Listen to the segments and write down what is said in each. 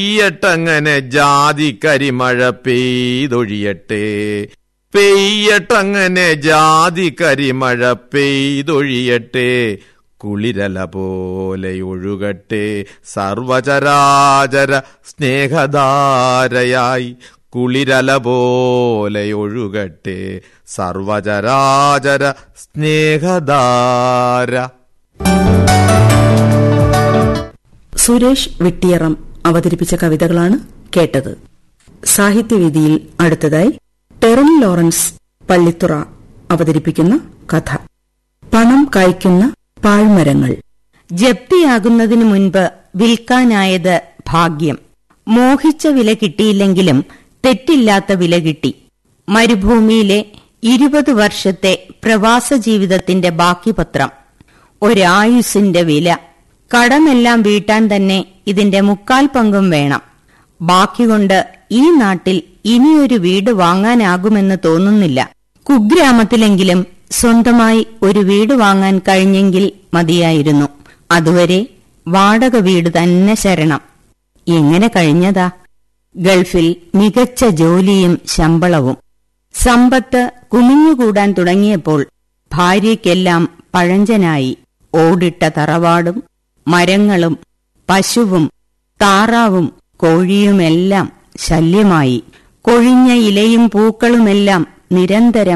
പെയ്യട്ടങ്ങനെ ജാതി കരിമഴ പെയ്തൊഴിയട്ടെ പെയ്യട്ടങ്ങനെ ജാതി കരിമഴ പെയ്തൊഴിയട്ടെ കുളിരല പോലെ ഒഴുകട്ടെ സർവചരാചര സ്നേഹധാരയായി കുളിരല പോലെ ഒഴുകട്ടെ സർവചരാചര സ്നേഹധാര സുരേഷ് വിട്ടിയറം അവതരിപ്പിച്ച കവിതകളാണ് കേട്ടത് സാഹിത്യവേദിയിൽ അടുത്തതായി ടെറിൻ ലോറൻസ് പള്ളിത്തുറ അവതരിപ്പിക്കുന്ന കഥ പണം കായ്ക്കുന്ന പാഴ്മരങ്ങൾ ജപ്തിയാകുന്നതിനു മുൻപ് വിൽക്കാനായത് ഭാഗ്യം മോഹിച്ച വില കിട്ടിയില്ലെങ്കിലും തെറ്റില്ലാത്ത വില കിട്ടി മരുഭൂമിയിലെ ഇരുപത് വർഷത്തെ പ്രവാസ ജീവിതത്തിന്റെ ബാക്കി പത്രം ഒരായുസിന്റെ വില കടമെല്ലാം വീട്ടാൻ തന്നെ ഇതിന്റെ മുക്കാൽ പങ്കും വേണം ബാക്കി കൊണ്ട് ഈ നാട്ടിൽ ഇനിയൊരു വീട് വാങ്ങാനാകുമെന്ന് തോന്നുന്നില്ല കുഗ്രാമത്തിലെങ്കിലും സ്വന്തമായി ഒരു വീട് വാങ്ങാൻ കഴിഞ്ഞെങ്കിൽ മതിയായിരുന്നു അതുവരെ വാടക വീട് തന്നെ ശരണം എങ്ങനെ കഴിഞ്ഞതാ ഗൾഫിൽ മികച്ച ജോലിയും ശമ്പളവും സമ്പത്ത് കുമിഞ്ഞുകൂടാൻ തുടങ്ങിയപ്പോൾ ഭാര്യയ്ക്കെല്ലാം പഴഞ്ചനായി ഓടിട്ട തറവാടും മരങ്ങളും പശുവും താറാവും കോഴിയുമെല്ലാം ശല്യമായി കൊഴിഞ്ഞ ഇലയും പൂക്കളുമെല്ലാം നിരന്തരം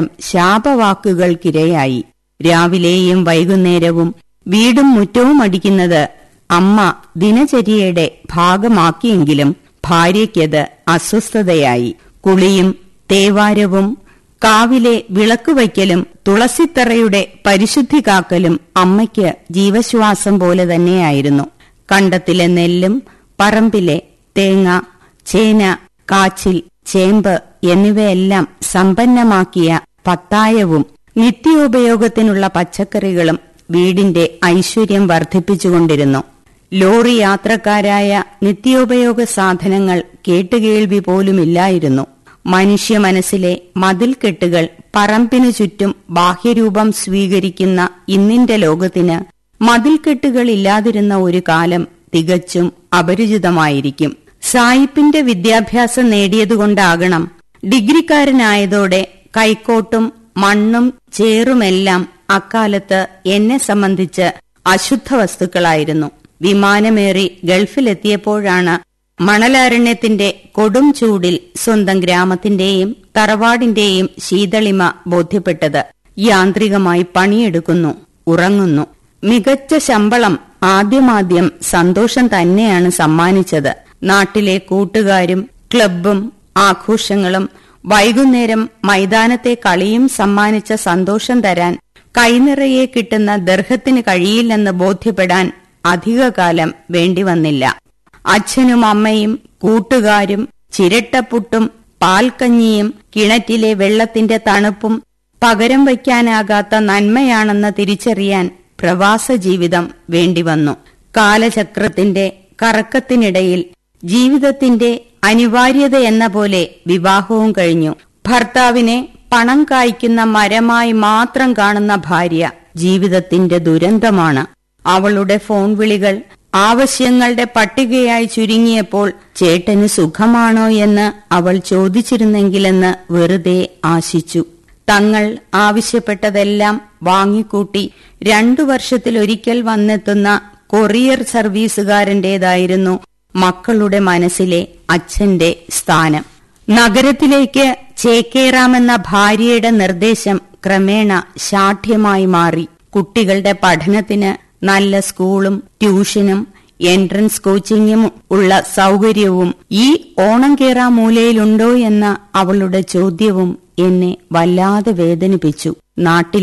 ശാപവാക്കുകൾക്കിരയായി രാവിലെയും വൈകുന്നേരവും വീടും മുറ്റവും അടിക്കുന്നത് അമ്മ ദിനചര്യയുടെ ഭാഗമാക്കിയെങ്കിലും ഭാര്യയ്ക്കത് അസ്വസ്ഥതയായി കുളിയും തേവാരവും കാവിലെ വിളക്കുവയ്ക്കലും തുളസിത്തറയുടെ പരിശുദ്ധി കാക്കലും അമ്മയ്ക്ക് ജീവശ്വാസം പോലെ തന്നെയായിരുന്നു കണ്ടത്തിലെ നെല്ലും പറമ്പിലെ തേങ്ങ ചേന കാച്ചിൽ ചേമ്പ് എന്നിവയെല്ലാം സമ്പന്നമാക്കിയ പത്തായവും നിത്യോപയോഗത്തിനുള്ള പച്ചക്കറികളും വീടിന്റെ ഐശ്വര്യം വർദ്ധിപ്പിച്ചുകൊണ്ടിരുന്നു ലോറി യാത്രക്കാരായ നിത്യോപയോഗ സാധനങ്ങൾ കേട്ടുകേൾവി പോലുമില്ലായിരുന്നു മനുഷ്യ മനസ്സിലെ മതിൽക്കെട്ടുകൾ പറമ്പിനു ചുറ്റും ബാഹ്യരൂപം സ്വീകരിക്കുന്ന ഇന്നിന്റെ ലോകത്തിന് മതിൽക്കെട്ടുകൾ ഇല്ലാതിരുന്ന ഒരു കാലം തികച്ചും അപരിചിതമായിരിക്കും സായിപ്പിന്റെ വിദ്യാഭ്യാസം നേടിയതുകൊണ്ടാകണം ഡിഗ്രിക്കാരനായതോടെ കൈക്കോട്ടും മണ്ണും ചേറുമെല്ലാം അക്കാലത്ത് എന്നെ സംബന്ധിച്ച് അശുദ്ധ വസ്തുക്കളായിരുന്നു വിമാനമേറി ഗൾഫിലെത്തിയപ്പോഴാണ് മണലാരണ്യത്തിന്റെ കൊടും ചൂടിൽ സ്വന്തം ഗ്രാമത്തിന്റെയും തറവാടിന്റെയും ശീതളിമ ബോധ്യപ്പെട്ടത് യാന്ത്രികമായി പണിയെടുക്കുന്നു ഉറങ്ങുന്നു മികച്ച ശമ്പളം ആദ്യമാദ്യം സന്തോഷം തന്നെയാണ് സമ്മാനിച്ചത് നാട്ടിലെ കൂട്ടുകാരും ക്ലബും ആഘോഷങ്ങളും വൈകുന്നേരം മൈതാനത്തെ കളിയും സമ്മാനിച്ച സന്തോഷം തരാൻ കൈനിറയെ കിട്ടുന്ന ദർഹത്തിന് കഴിയില്ലെന്ന് ബോധ്യപ്പെടാൻ അധികകാലം വേണ്ടിവന്നില്ല അച്ഛനും അമ്മയും കൂട്ടുകാരും ചിരട്ടപ്പുട്ടും പാൽക്കഞ്ഞിയും കിണറ്റിലെ വെള്ളത്തിന്റെ തണുപ്പും പകരം വയ്ക്കാനാകാത്ത നന്മയാണെന്ന് തിരിച്ചറിയാൻ പ്രവാസ ജീവിതം വേണ്ടിവന്നു കാലചക്രത്തിന്റെ കറക്കത്തിനിടയിൽ ജീവിതത്തിന്റെ അനിവാര്യത എന്ന പോലെ വിവാഹവും കഴിഞ്ഞു ഭർത്താവിനെ പണം കായ്ക്കുന്ന മരമായി മാത്രം കാണുന്ന ഭാര്യ ജീവിതത്തിന്റെ ദുരന്തമാണ് അവളുടെ ഫോൺ വിളികൾ ആവശ്യങ്ങളുടെ പട്ടികയായി ചുരുങ്ങിയപ്പോൾ ചേട്ടന് സുഖമാണോ എന്ന് അവൾ ചോദിച്ചിരുന്നെങ്കിലെന്ന് വെറുതെ ആശിച്ചു തങ്ങൾ ആവശ്യപ്പെട്ടതെല്ലാം വാങ്ങിക്കൂട്ടി രണ്ടു വർഷത്തിലൊരിക്കൽ വന്നെത്തുന്ന കൊറിയർ സർവീസുകാരന്റേതായിരുന്നു മക്കളുടെ മനസ്സിലെ അച്ഛന്റെ സ്ഥാനം നഗരത്തിലേക്ക് ചേക്കേറാമെന്ന ഭാര്യയുടെ നിർദ്ദേശം ക്രമേണ ശാഠ്യമായി മാറി കുട്ടികളുടെ പഠനത്തിന് നല്ല സ്കൂളും ട്യൂഷനും എൻട്രൻസ് കോച്ചിങ്ങും ഉള്ള സൗകര്യവും ഈ ഓണം കേറാ മൂലയിലുണ്ടോ എന്ന അവളുടെ ചോദ്യവും എന്നെ വല്ലാതെ വേദനിപ്പിച്ചു നാട്ടിൽ